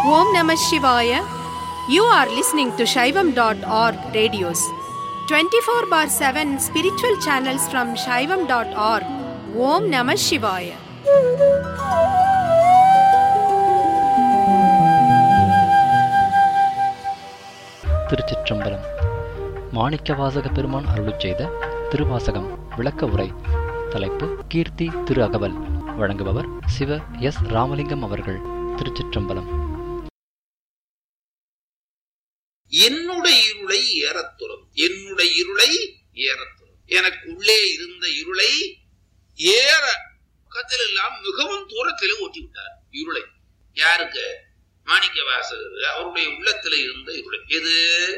Om Namah Shivaya. You are listening to Shaivam.org radios. 24 bar 7 spiritual channels from Shaivam.org. Om Namah Shivaya. திருச்சிற்றம்பலம் மாணிக்கவாசக பெருமான் அருளிச் செய்த திருவாசகம் விளக்க உரை தலைப்பு கீர்த்தி திரு அகவல் வழங்குபவர் சிவ எஸ் ராமலிங்கம் அவர்கள் திருச்சிற்றம்பலம் என்னுடைய இருளை ஏறத்துறும் என்னுடைய இருளை ஏறத்துறும் எனக்கு உள்ளே இருந்த இருளை ஏற பக்கத்தில் எல்லாம் மிகவும் தூரத்திலே ஓட்டி விட்டார் இருளை யாருக்கு மாணிக்க வாசகர் அவருடைய உள்ளத்துல இருந்த இருளை எது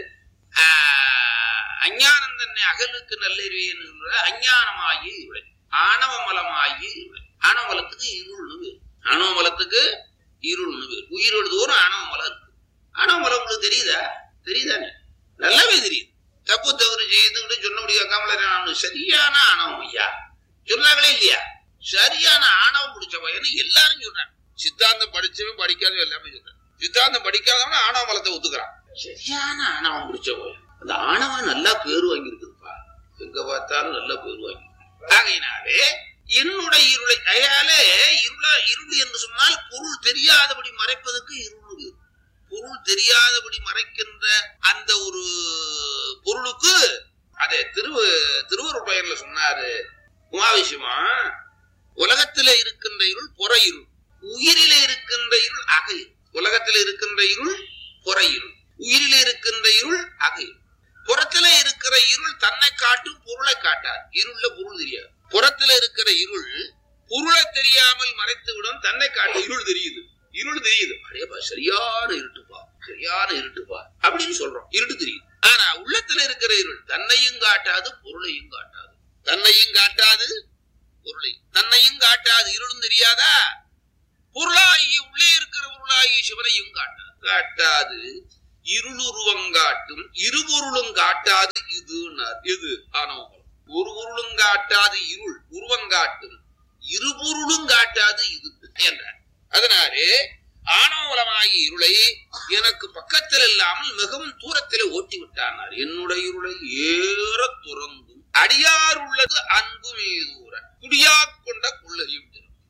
ஆஹ், அஞ்ஞானம் தன்னை அகலுக்கு நல்லறிவு என்று சொல்ற அஞ்ஞானமாகிய இருளை ஆணவமலமாகிய இருளை ஆணவமலத்துக்கு இருள்னு பேர் ஆணவமலத்துக்கு இருள்னு பேர் உயிர் எழுதுவோரும் ஆணவமலம் இருக்கு ஆணவமலம் உங்களுக்கு தெரியுதா தெரியுதானே நல்லாவே தெரியுது தப்பு தவறு செய்துக்கிட்டு சொன்னபடி கேட்காமல நான் சரியான ஆணவம் ஐயா சொன்னாங்களே இல்லையா சரியான ஆணவம் பிடிச்ச பையன்னு எல்லாரும் சொல்றாங்க சித்தாந்தம் படிச்சவன் படிக்காதவன் எல்லாமே சொல்றான் சித்தாந்தம் படிக்காதவன் ஆணவ மலத்தை ஒத்துக்கிறான் சரியான ஆணவம் பிடிச்ச பையன் அந்த ஆணவன் நல்லா பேர் வாங்கியிருக்குதுப்பா எங்க பார்த்தாலும் நல்ல பேர் வாங்கி ஆகையினாலே என்னுடைய இருளை அயாலே இருள இருள் என்று சொன்னால் பொருள் தெரியாதபடி மறைப்பதற்கு இருள் பேர். பொருள் தெரியாதபடி மறைக்கின்ற அந்த ஒரு பொருளுக்கு அதை திரு திருவருட் பெயர்ல சொன்னாரு உமாவிஷயமா உலகத்தில இருக்கின்ற இருள் புற இருள் உயிரில இருக்கின்ற இருள் அக இருள் உலகத்தில இருக்கின்ற இருள் புற இருள் உயிரில இருக்கின்ற இருள் அக இருள் புறத்துல இருக்கிற இருள் தன்னை காட்டும் பொருளை காட்டார் இருள்ல பொருள் தெரியாது புறத்துல இருக்கிற இருள் பொருளை தெரியாமல் மறைத்து விடும் தன்னை காட்டு இருள் தெரியுது இருள் தெரியுது அடேப்பா சரியான இருட்டுப்பா சரியான இருட்டுப்பா அப்படின்னு சொல்றோம் இருட்டு தெரியுது ஆனா உள்ளத்துல இருக்கிற இருள் தன்னையும் காட்டாது பொருளையும் காட்டாது தன்னையும் காட்டாது பொருளை தன்னையும் காட்டாது இருளும் தெரியாதா பொருளாகி உள்ளே இருக்கிற பொருளாகி சிவனையும் காட்டாது காட்டாது இருளுருவங்காட்டும் இருபொருளும் காட்டாது இதுன்னார் இது ஆனவங்களும் ஒரு பொருளும் காட்டாது இருள் உருவங்காட்டும் இருபொருளும் காட்டாது இது என்றார் அதனாலே ஆணவலமாகிய இருளை எனக்கு பக்கத்தில் இல்லாமல் மிகவும் தூரத்திலே ஓட்டி விட்டானார் என்னுடைய இருளை ஏற துறந்தும் அடியார் உள்ளது அன்பு மீதூர குடியா கொண்ட கொள்ளையும்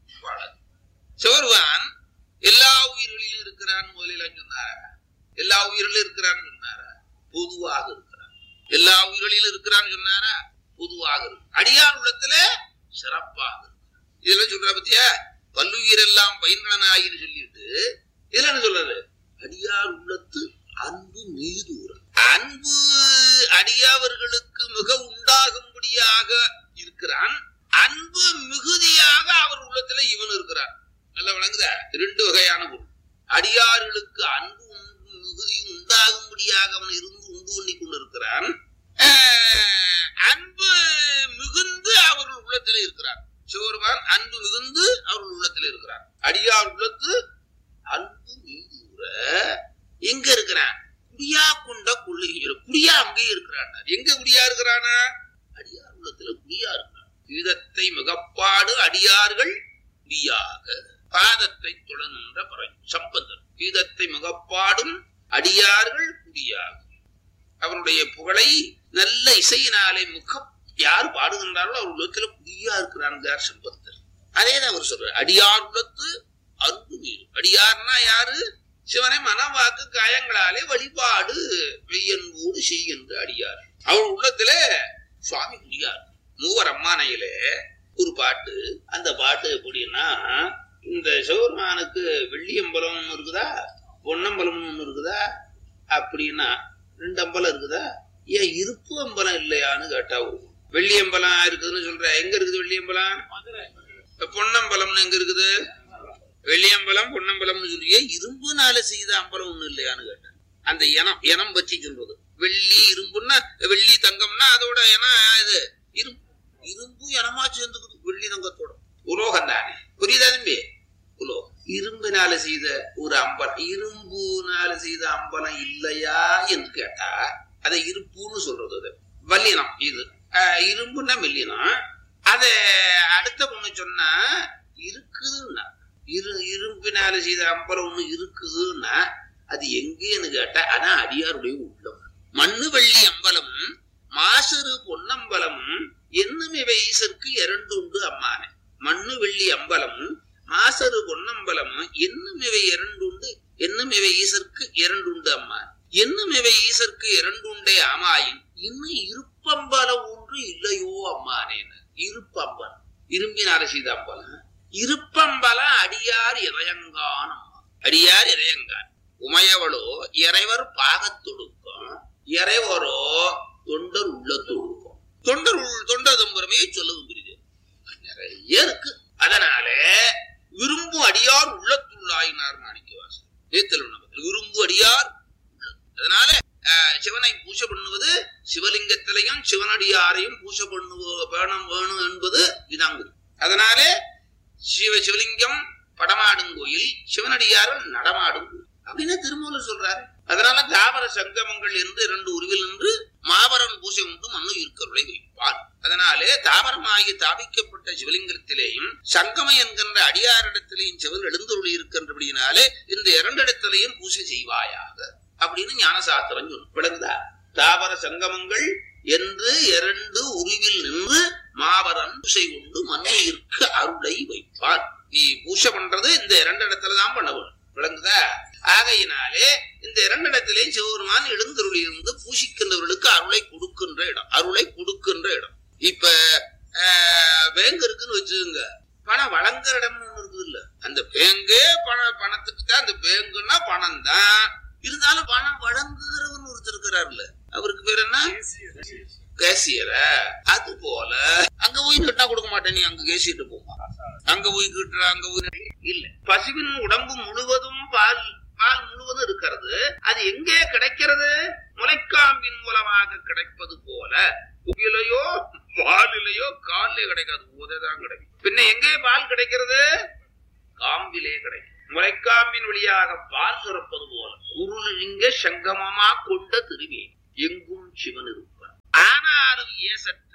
சிவருவான் எல்லா உயிர்களிலும் இருக்கிறான் முதலில் சொன்னாரா எல்லா உயிரிலும் இருக்கிறான்னு சொன்னாரா பொதுவாக இருக்கிறான் எல்லா உயிர்களிலும் இருக்கிறான்னு சொன்னாரா பொதுவாக இருக்கு அடியார் உள்ளத்துல சிறப்பாக இருக்கு இதெல்லாம் சொல்ற பத்தியா பல்லுயிர் எல்லாம் பயின்றனாயின்னு சொல்லிட்டு இதுல என்ன சொல்றாரு அடியார் உள்ளத்து அன்பு மீதூர அன்பு அடியாவர்களுக்கு மிக உண்டாகும்படியாக இருக்கிறான் அன்பு மிகுதியாக அவர் உள்ளத்துல இவன் இருக்கிறான் நல்லா விளங்குதா ரெண்டு வகையான பொருள் அடியார்களுக்கு அன்பு உண்டு- மிகுதியும் உண்டாகும்படியாக அவன் இருந்து உண்டு பண்ணி கொண்டிருக்கிறான் ஆஹ், அன்பு மிகுந்து அவர்கள் உள்ளத்துல இருக்கிறார் சிவருமான் அன்பு மிகுந்து அவர்கள் உள்ளத்துல இருக்கிறார் அடியார் உள்ளத்து அன்பு மீதுற எங்க இருக்கிறான் குடியா கொண்ட கொள்ளுகிற குடியா அங்கே இருக்கிறான் எங்க குடியா இருக்கிறானா அடியார் உள்ளத்துல குடியா இருக்கிறான் கீதத்தை மிகப்பாடு அடியார்கள் குடியாக பாதத்தை தொடர்கின்ற பறை சம்பந்தர் கீதத்தை மிகப்பாடும் அடியார்கள் குடியாக அவருடைய புகழை நல்ல இசையினாலே முக யார் பாடுகின்றார்களோ அவர் உள்ளத்துல குடியா இருக்கிறான் சம்பந்தர் அதேதான் அவர் சொல்றார் அடியார் உள்ளத்து அன்பு மீது அடியார்னா யாரு சிவனை மனவாக்கு காயங்களாலே வழிபாடு மெய்யன்போடு செய்கின்ற அடியார் அவர் உள்ளத்துல சுவாமி குடியார் மூவர் அம்மானையிலே ஒரு பாட்டு அந்த பாட்டு எப்படின்னா இந்த சிவபெருமானுக்கு வெள்ளியம்பலம் ஒண்ணு இருக்குதா பொன்னம்பலம் ஒண்ணு இருக்குதா அப்படின்னா ரெண்டு அம்பலம் இருக்குதா ஏன் இருப்பு அம்பலம் இல்லையான்னு கேட்டா ஒரு வெள்ளியம்பலம் இருக்குதுன்னு சொல்ற எங்க இருக்குது வெள்ளியம்பலம் பொன்னம்பலம்னு எங்க இருக்குது வெள்ளியம்பலம் பொன்னம்பலம்னு சொல்லியே இரும்புனால செய்த அம்பலம் ஒண்ணு இல்லையான்னு கேட்டேன் அந்த இனம் இனம் பற்றி சொல்றது வெள்ளி இரும்புன்னா வெள்ளி தங்கம்னா அதோட இனம் இது இரும்பு இரும்பு இனமா சேர்ந்துக்குது வெள்ளி தங்கத்தோட உலோகம் தானே புரியுதா தம்பி உலோகம் இரும்பினால செய்த ஒரு அம்பலம் இரும்புனால செய்த அம்பலம் இல்லையா என்று கேட்டா அதை இருப்புன்னு சொல்றது அது வல்லினம் இது ஆஹ் இரும்புன்னா மெல்லினம் அத அடுத்த பொண்ணு சொன்னா இருக்குதுன்னா இரு இரும்பினால செய்த அம்பலம் ஒண்ணு இருக்குதுன்னா அது எங்கேன்னு கேட்டா அதான் அடியாருடைய உள்ளம் மண்ணு வெள்ளி அம்பலம் மாசரு பொன்னம்பலம் என்னும் இவை ஈசற்கு இரண்டு உண்டு அம்மானே மண்ணு வெள்ளி அம்பலம் மாசரு பொன்னம்பலம் என்னும் இவை இரண்டு உண்டு என்னும் இவை ஈசற்கு இரண்டு உண்டு அம்மான் என்னும் இவை ஈசற்கு இரண்டு உண்டே ஆமாயின் இன்னும் இருப்பம்பலம் ஒன்று இல்லையோ அம்மானேன்னு இருப்பம்பலம் இரும்பினால செய்த அம்பலம் இருப்பம்பலம் அடியார் இறையங்கான் அடியார் இறையங்கான் உமையவளோ இறைவர் பாகத்தொடுக்கும் இறைவரோ தொண்டர் உள்ள தொடுக்கும் தொண்டர் உள் தொண்டர் தம்புறமே சொல்லவும் புரியுது நிறைய இருக்கு அதனால விரும்பு அடியார் உள்ளத்துள்ளாயினார் மாணிக்கவாசன் ஏத்தல் விரும்பு அடியார் உள்ளத்து. அதனால அஹ், சிவனை பூஜை பண்ணுவது சிவலிங்கத்திலையும் சிவனடியாரையும் பூஜை பண்ணுவ வேணும் வேணும் என்பது இதாங்க அதனாலே சிவ சிவலிங்கம் படமாடும் கோயில் சிவனடியாரும் நடமாடும் கோயில் அப்படின்னு திருமூலர் சொல்றாரு அதனால தாவர சங்கமங்கள் என்று இரண்டு உருவில் நின்று மாபரன் பூசை உண்டு மண்ணு இருக்கருளை வைப்பார் அதனாலே தாவரமாகி தாபிக்கப்பட்ட சிவலிங்கத்திலேயும் சங்கம என்கின்ற அடியாரிடத்திலேயும் சிவன் எழுந்துருளி இருக்கின்றபடியினாலே இந்த இரண்டிடத்திலேயும் பூசை செய்வாயாக அப்படின்னு ஞானசாஸ்திரம் சொல்லும் விளங்குதா தாவர சங்கமங்கள் என்று இரண்டு உருவில் நின்று மாபரன் பூசை உண்டு மண்ணு இருக்க அருளை வைப்பார் நீ பூசை பண்றது இந்த இரண்டு இடத்துல தான் பண்ண வேணும் விளங்குதா ஆகையினாலே இந்த இரண்டு இடத்திலேயும் சிவபெருமான் எழுந்தருளி இருந்து பூசிக்கின்றவர்களுக்கு அருளை கொடுக்கின்ற இடம் அருளை கொடுக்கின்ற இடம் இப்ப ஆஹ், பேங்க் இருக்குன்னு வச்சுக்கோங்க பணம் வழங்குற இடம்னு ஒண்ணு இருக்குது இல்ல அந்த பேங்கே பண பணத்துக்கு தான் அந்த பேங்குன்னா பணம் தான் இருந்தாலும் பணம் வழங்குகிறவன் ஒருத்தர் இருக்கிறார்ல அவருக்கு பேர் என்ன கேசியரா அது போல அங்க போய் கட்டா கொடுக்க மாட்டேன் நீ அங்க கேசிட்டு போமா அங்க போய் கிட்டுற அங்க போய் இல்ல பசுவின் உடம்பு முழுவதும் பால் பால் முழுவதும் இருக்கிறது அது எங்கே கிடைக்கிறது முளைக்காம்பின் மூலமாக கிடைப்பது போல உயிலையோ பாலிலையோ காலிலே கிடைக்காது உததான் கிடைக்கும் பின்ன எங்கே பால் கிடைக்கிறது காம்பிலே கிடைக்கும் முளைக்காம்பின் வழியாக பால் சுரப்பது போல உருளிங்க சங்கமமா கொண்ட திருவே எங்கும் சிவன் இருப்பார் ஆனாலும் ஏசற்ற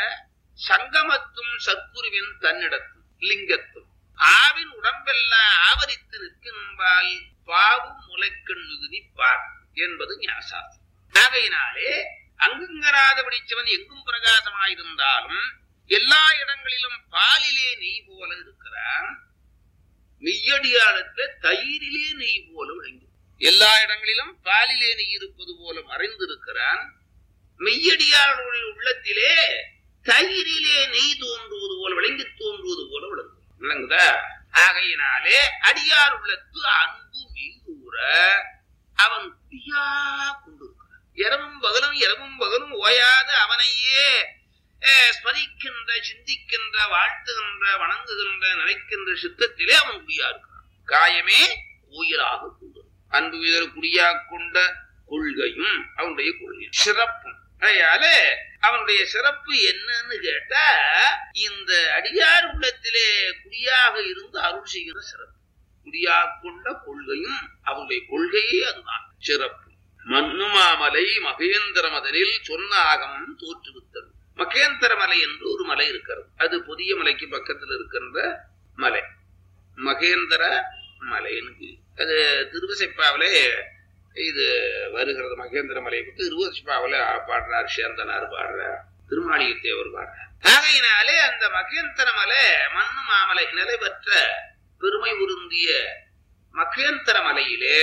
சங்கமத்தும் சத்குருவின் தன்னிடத்தும் லிங்கத்தும் ஆவின் உடம்பெல்லாம் ஆவரித்து நிற்கின்பால் பாவும் முளைக்கண் மிகுதி பார் என்பது ஞாசாஸ்திரம் ஆகையினாலே அங்குங்கராத பிடிச்சவன் எங்கும் பிரகாசமாயிருந்தாலும் எல்லா இடங்களிலும் பாலிலே நெய் போல இருக்கிறான் மெய்யடியாளத்துல தயிரிலே நெய் போல விளங்கி எல்லா இடங்களிலும் பாலிலே நெய் இருப்பது போல மறைந்திருக்கிறான் மெய்யடியாளுடைய உள்ளத்திலே தயிரிலே நெய் தோன்றுவது போல விளங்கி தோன்றுவது போல விளங்கும் விளங்குதா ஆகையினாலே அடியார் உள்ளத்து அன்பு மீதூர அவன் பியா கொண்டிருக்கிறான் இரவும் பகலும் இரவும் பகலும் ஓயாத அவனையே அஹ், ஸ்மரிக்கின்ற சிந்திக்கின்ற வாழ்த்துகின்ற வணங்குகின்ற நினைக்கின்ற சித்தத்திலே அவன் குடியா இருக்கிறான் காயமே கோயிலாக கொண்டு அன்பு வீதர் குடியா கொண்ட கொள்கையும் அவனுடைய கொள்கை சிறப்பும் அதனால அவனுடைய சிறப்பு என்னன்னு கேட்டா இந்த அடியார் உள்ளத்திலே குடியாக இருந்து அருள் செய்கிற சிறப்பு குடியா கொண்ட கொள்கையும் அவனுடைய கொள்கையே அதுதான் சிறப்பு மண்ணுமாமலை மகேந்திர மதனில் சொன்ன ஆகமம் தோற்றுவித்தது மகேந்திர மலை என்று ஒரு மலை இருக்கிறது அது புதிய மலைக்கு பக்கத்தில் இருக்கின்ற மலை மகேந்திர மலைன்னு அது திருவசைப்பாவிலே இது வருகிறது மகேந்திர மலையை பற்றி திருவசைப்பாவில பாடுறார் சேந்தனார் பாடுறார் திருமாளிகை தேவர் பாடுறார் ஆகையினாலே அந்த மகேந்திர மலை மண்ணு மாமலை நிலை பெற்ற பெருமை உருந்திய மகேந்திர மலையிலே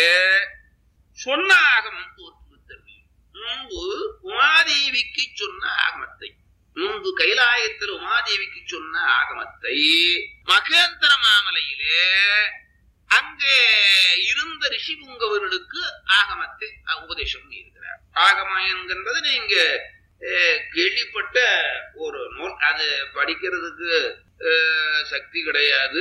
சொன்ன ஆகமம் தோற்றுவித்தது முன்பு உமாதேவிக்கு சொன்ன ஆகமத்தை முன்பு கைலாயத்தில் உமாதேவிக்கு சொன்ன ஆகமத்தை மகேந்திர மாமலையிலே அங்கே இருந்த ரிஷி புங்கவர்களுக்கு ஆகமத்தை உபதேசம் பண்ணியிருக்கிறார் ஆகமம் என்கின்றது நீங்க அஹ், கேள்விப்பட்ட ஒரு நூல் அது படிக்கிறதுக்கு அஹ், சக்தி கிடையாது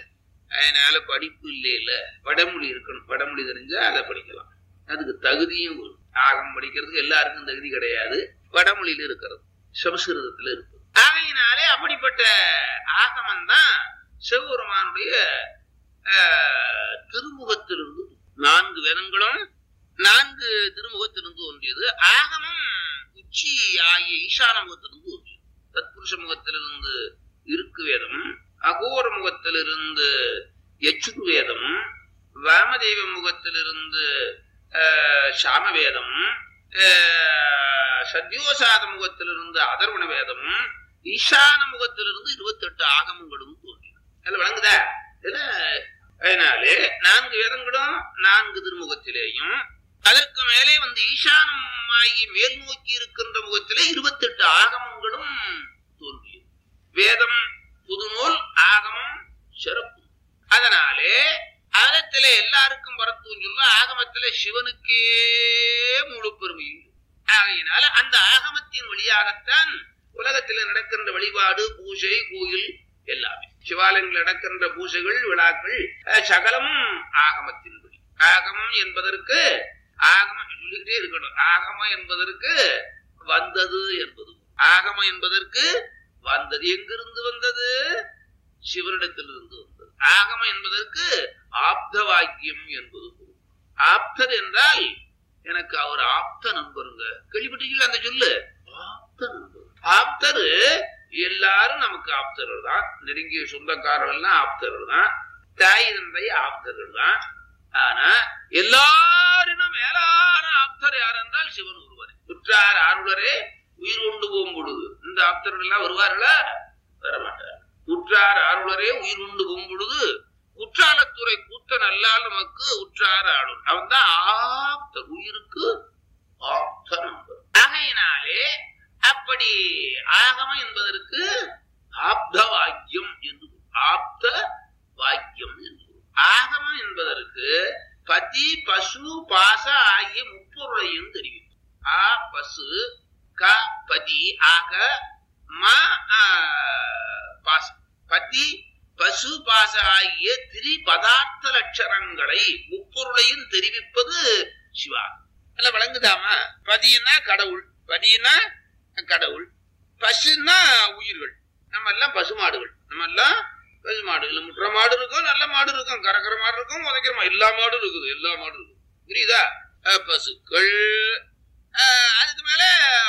அதனால படிப்பு இல்லை இல்ல வடமொழி இருக்கணும் வடமொழி தெரிஞ்சா அதை படிக்கலாம் அதுக்கு தகுதியும் வேணும். ஆகம் படிக்கிறதுக்கு எல்லாருக்கும் தகுதி கிடையாது வடமொழியில இருக்கிறது சமஸ்கிருதத்துல இருக்கு ஆகையினாலே அப்படிப்பட்ட ஆகமம் தான் சிவபெருமானுடைய ஆஹ், திருமுகத்திலிருந்து நான்கு வேதங்களும் நான்கு திருமுகத்திலிருந்து தோன்றியது ஆகமம் உச்சி ஆகிய ஈசான முகத்திலிருந்து தோன்றியது தத்புருஷ முகத்திலிருந்து இருக்கு வேதம் அகோர முகத்திலிருந்து யச்சுர்வேதம் வாமதேவ முகத்திலிருந்து ஆஹ், சாமவேதம் ஆஹ், சத்யோசாத முகத்திலிருந்து அதர்வண வேதம் ஈசான முகத்திலிருந்து இருபத்தெட்டு ஆகமங்களும் தோன்றின அதுல வழங்குதா இதுல அதனாலே நான்கு வேதங்களும் நான்கு திருமுகத்திலேயும் அதற்கு மேலே வந்து ஈசானமாகி மேல் நோக்கி இருக்கின்ற முகத்திலே இருபத்தெட்டு ஆகமங்களும் தோன்றியது வேதம் புதுநூல் ஆகமம் சிறப்பு அதனாலே ஆகத்திலே எல்லாருக்கும் வரத்துன்னு சொல்ல ஆகமத்திலே சிவனுக்கே முழு பெருமை உண்டு. ஆகையினால அந்த ஆகமத்தின் வழியாகத்தான் உலகத்தில் நடக்கின்ற வழிபாடு பூஜை கோயில் எல்லாமே சிவாலயங்கள் நடக்கின்ற பூஜைகள் விழாக்கள் அஹ், சகலமும் ஆகமத்தின் வழி ஆகமம் என்பதற்கு ஆகமம் சொல்லிக்கிட்டே இருக்கணும் ஆகமம் என்பதற்கு வந்தது என்பது ஆகமம் என்பதற்கு வந்தது எங்கிருந்து வந்தது சிவனிடத்திலிருந்து வந்தது ஆகமம் என்பதற்கு ஆப்த வாக்கியம் என்பது பொருள். ஆப்தர் என்றால் எனக்கு அவர் ஆப்த நண்பருங்க கேள்விப்பட்டீங்களா அந்த சொல்லு ஆப்த நண்பர் ஆப்தர் எல்லாரும் நமக்கு ஆப்தர்கள் தான் நெருங்கிய சொந்தக்காரர்கள் எல்லாம் ஆப்தர்கள் தான் தாய் தந்தை ஆப்தர்கள் தான் ஆனா எல்லாரினும் மேலான ஆப்தர் யார் என்றால் சிவன் ஒருவரே சுற்றார் ஆருளரே உயிர் கொண்டு போகும் பொழுது இந்த ஆப்தர்கள் எல்லாம் வருவார்களா வரமாட்டார் உற்றார் ஆருளரே உயிர் உண்டு போகும் பொழுது குற்றாலத்துறை கூத்தன் அல்லால் நமக்கு உற்றார் ஆளுநர் அவன் தான் ஆப்த உயிருக்கு ஆப்த நண்பர் ஆகையினாலே அப்படி ஆகமம் என்பதற்கு ஆப்த வாக்கியம் என்று பொருள். ஆப்த வாக்கியம் என்று பொருள். ஆகமம் என்பதற்கு பதி பசு பாச ஆகிய முப்பொருளையும் தெரிவிக்கும் ஆ பசு க பதி ஆக ம ஆ, பாசம் பதி பசு பாச ஆகிய திரி பதார்த்த லட்சணங்களை முப்பொருளையும் தெரிவிப்பது சிவா அல்ல விளங்குதாமா பதினா கடவுள் பதினா கடவுள் பசுன்னா உயிர்கள் நம்ம எல்லாம் பசுமாடுகள் நம்ம எல்லாம் பசுமாடு இல்ல முற்ற மாடு இருக்கும் நல்ல மாடு இருக்கும் கறக்கிற மாடு இருக்கும் உதைக்கிற மாடு எல்லா மாடும் இருக்குது எல்லா மாடும் இருக்கும் புரியுதா அஹ் பசுக்கள் அஹ் அதுக்கு மேல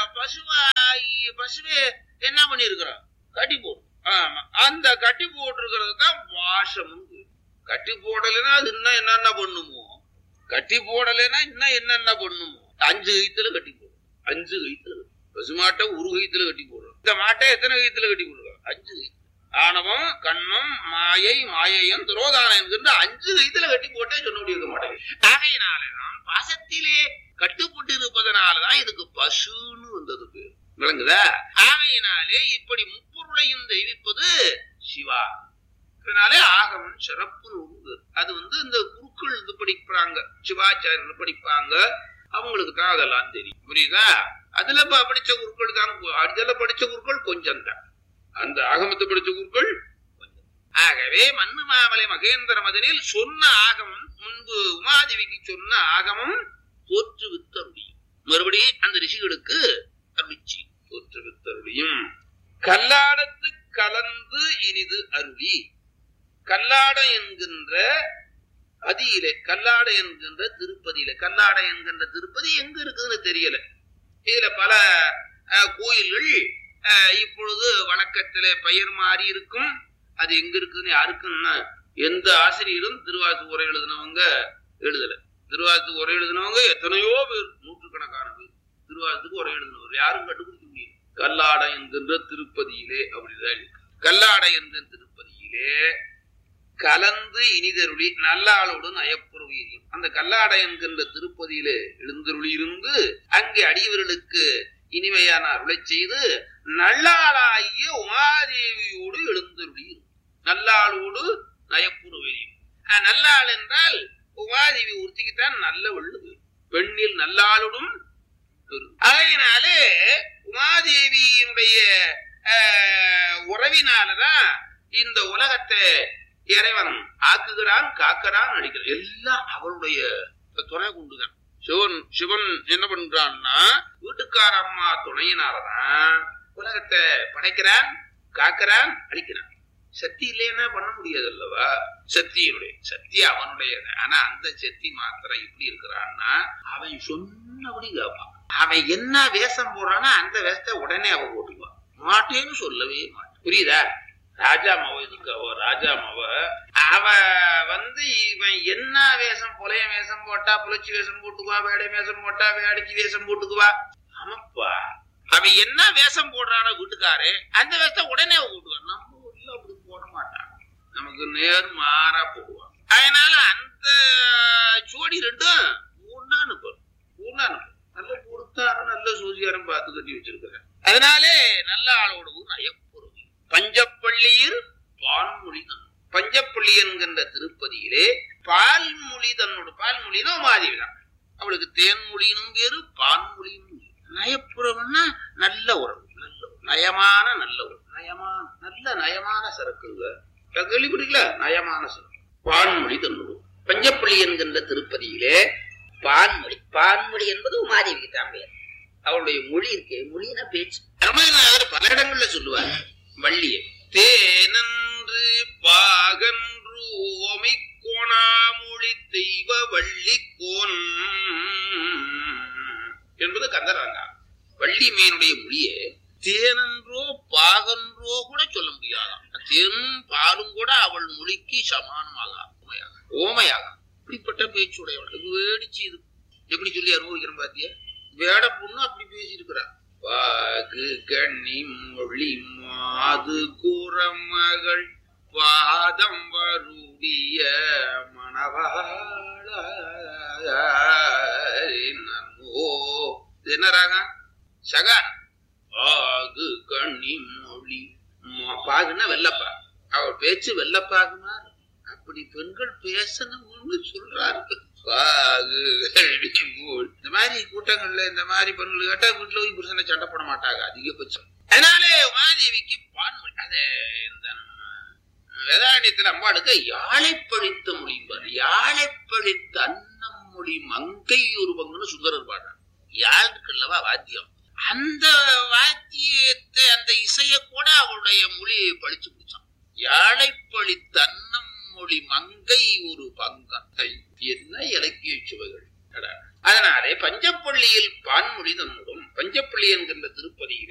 பசுவாகி பசுவே என்ன பண்ணிருக்கிறோம் கட்டி போடும் ஆமா அந்த கட்டி போட்டிருக்கிறது தான் வாசம் கட்டி போடலைன்னா அது இன்னும் என்னென்ன பண்ணுமோ கட்டி போடலைன்னா இன்னும் என்னென்ன பண்ணுமோ அஞ்சு கைத்துல கட்டி போடும் அஞ்சு கைத்துல கட்டி. பசுமாட்டை ஒரு கைத்துல கட்டி போடுறோம் இந்த மாட்டை எத்தனை கைத்துல கட்டி போடுறோம் அஞ்சு கை ஆணவம் கண்மம் மாயை மாயையம் துரோதானம் என்கின்ற அஞ்சு கைத்துல கட்டி போட்டே சொல்ல முடிய மாட்டேங்குது ஆகையினாலதான் பாசத்திலே கட்டுப்பட்டு இருப்பதனாலதான் இதுக்கு பசுன்னு வந்தது பேர் விளங்குதா ஆகையினாலே இப்படி முப்பொருளையும் தெரிவிப்பது சிவா அதனாலே ஆகமம் சிறப்பு நூல் அது வந்து இந்த குருக்கள் இது படிக்கிறாங்க சிவாச்சாரியர்கள் படிப்பாங்க அவங்களுக்கு தான் அதெல்லாம் தெரியும் புரியுதா அதுல ப- படிச்ச குருக்கள் தான் கு- அதுல படிச்ச குருக்கள் கொஞ்சம் தான் அந்த ஆகமத்தை படிச்ச குருக்கள் கொஞ்சம் ஆகவே மண்ணு மாமலை மகேந்திர மதனில் சொன்ன ஆகமம் முன்பு உமாதேவிக்கு சொன்ன ஆகமம் தோற்றுவித்தருளியும் மறுபடியும் அந்த ரிஷிகளுக்கு அருளிச்சி தோற்றுவித்தருளியும் கல்லாடத்து கலந்து இனிது அருளி கல்லாடம் என்கின்ற பதியிலே கல்லாடை என்கின்ற திருப்பதியில கல்லாடை என்கின்ற திருப்பதி எங்க இருக்குதுன்னு தெரியல இதுல பல அஹ், கோயில்கள் அஹ், இப்பொழுது வழக்கத்திலே பெயர் மாறி இருக்கும் அது எங்க இருக்குதுன்னு யாருக்குன்னு எந்த ஆசிரியரும் திருவாசு உரை எழுதினவங்க எழுதல திருவாசு உரை எழுதினவங்க எத்தனையோ பேர் நூற்றுக்கணக்கான பேர் திருவாசத்துக்கு உரை எழுதினவர் யாரும் கண்டுபிடிக்க முடியல கல்லாடை என்கின்ற திருப்பதியிலே அப்படிதான் இருக்கு கல்லாடை என்ற திருப்பதியிலே கலந்து இனிதருளி நல்லாளுடன் அயப்புறவீரியம் அந்த கல்லாடை என்கின்ற திருப்பதியிலே எழுந்தருளி இருந்து அங்கே அடியவர்களுக்கு இனிமையான அருளை செய்து நல்லாளாகிய உமாதேவியோடு எழுந்தருளி இரு. நல்லாளோடு நயப்புறவீரியம் நல்லாள் என்றால் உமாதேவி ஒருத்திக்குத்தான் நல்ல வள்ளுது பெண்ணில் நல்லாளுடும் பெரும். ஆகையினாலே உமாதேவியினுடைய ஆஹ், உறவினாலதான் இந்த உலகத்தை இறைவன் ஆக்குகிறான் காக்கிறான் அடிக்கிறான் எல்லாம் அவளுடைய துணை கொண்டுதான் சிவன் சிவன் என்ன பண்றான்னா வீட்டுக்கார அம்மா துணையினாலதான் உலகத்தை படைக்கிறான் காக்கிறான் அழிக்கிறான் சக்தி இல்லைன்னா பண்ண முடியாது அல்லவா சக்தியினுடைய சக்தி அவனுடையது ஆனா அந்த சக்தி மாத்திரம் எப்படி இருக்கிறான்னா அவன் சொன்னபடி கேட்பான் அவன் என்ன வேஷம் போடுறானோ அந்த வேஷத்தை உடனே அவன் போட்டுக்குவான் மாட்டேன்னு சொல்லவே மாட்டான் புரியுதா ராஜா மவ இதுக்கு அவ ராஜா மவ அவ வந்து இவன் என்ன வேஷம் புலைய வேஷம் போட்டா புலச்சி வேஷம் போட்டுக்குவா வேடை வேஷம் போட்டா வேடைக்கு வேஷம் போட்டுக்குவா ஆமாப்பா அவன் என்ன வேஷம் போடுறானோ வீட்டுக்காரு அந்த வேஷத்தை உடனே அவ போட்டுக்கான் நம்ம ஊர்ல அப்படி போட மாட்டான் நமக்கு நேர் மாறா போடுவான் அதனால அந்த ஜோடி ரெண்டும் ஒன்னா அனுப்பும் ஒன்னா அனுப்பும் நல்ல பொறுத்தாரும் நல்ல சூசியாரும் பார்த்து கட்டி வச்சிருக்கிறேன் அதனாலே நல்ல ஆளோட ஊர் நயப்புறவி பஞ்சப்பள்ளியில் பால்மொழி தன் பஞ்சப்பள்ளி என்கின்ற திருப்பதியிலே பால்மொழி தன்னோட பால்மொழினா உமாதேவி தான் அவளுக்கு தேன்மொழினும் பேரு பான்மொழியும் பேரு. நயப்புறம்னா நல்ல உறவு நல்ல உறவு. நயமான நல்ல உறவு நயமான நல்ல நயமான சரக்குங்க கேள்விப்பட்டீங்களா நயமான சரக்கு பான்மொழி தன்னோடு பஞ்சப்பள்ளி என்கின்ற திருப்பதியிலே பான்மொழி பான்மொழி என்பது உமாதேவிக்கு தான் பெயர் அவளுடைய மொழி இருக்கே மொழினா பேச்சு ரமணர் பல இடங்கள்ல சொல்லுவார் வள்ளியை தேனன்று பாகன்று ஓமை கோணாமொழி தெய்வ வள்ளி கோன் என்பது கந்தராங்கா வள்ளி மீனுடைய மொழியே தேனன்றோ பாகன்றோ கூட சொல்ல முடியாதாம் தேனும் பாலும் கூட அவள் மொழிக்கு சமானமாக ஓமையாக ஓமையாக இப்படிப்பட்ட பேச்சுடையவள் இது வேடிச்சு இது எப்படி சொல்லி அனுபவிக்கிறோம் பாத்தியா வேட பொண்ணு அப்படி பேசியிருக்கிறா வாகு கண்ணி மொழி மாது குரமகள் பாதம் வருடைய மணவாள நன்னோ இது என்ன ராகம் சகான் பாகு கண்ணி மொழி ம- பாகுன்னா வெள்ளப்பா அவள் பேச்சு வெள்ளப்பாகுமா அப்படி பெண்கள் பேசணும்னு சொல்றாரு பாகு கண்ணி மொழி. இந்த மாதிரி கூட்டங்கள்ல இந்த மாதிரி பெண்கள் கேட்டா வீட்டுல போய் புருஷனை சண்டை போட மாட்டாங்க அதிகபட்சம் அதனாலே உமாதேவிக்கு பான்மொழி அது இந்த நம்ம வேதாரண்யத்துல அம்பாளுக்கு யாழை பழித்த மொழிம்பார் யாழை பழித்த அன்னம் மொழி மங்கை ஒரு பங்குன்னு சுந்தரர் பாடுறார் யாழ் இருக்குல்லவா வாத்தியம் அந்த வாத்தியத்தை அந்த இசைய கூட அவளுடைய மொழியை பழிச்சு பிடிச்சான் யாழை பழித்த அன்னம் மொழி மங்கை ஒரு பங்கம் ஐ, என்ன இலக்கிய சுவைகள் அடா. அதனாலே பஞ்சப்பள்ளியில் பான்மொழி தன்னுடன் பஞ்சப்பள்ளி என்கின்ற திருப்பதியிலே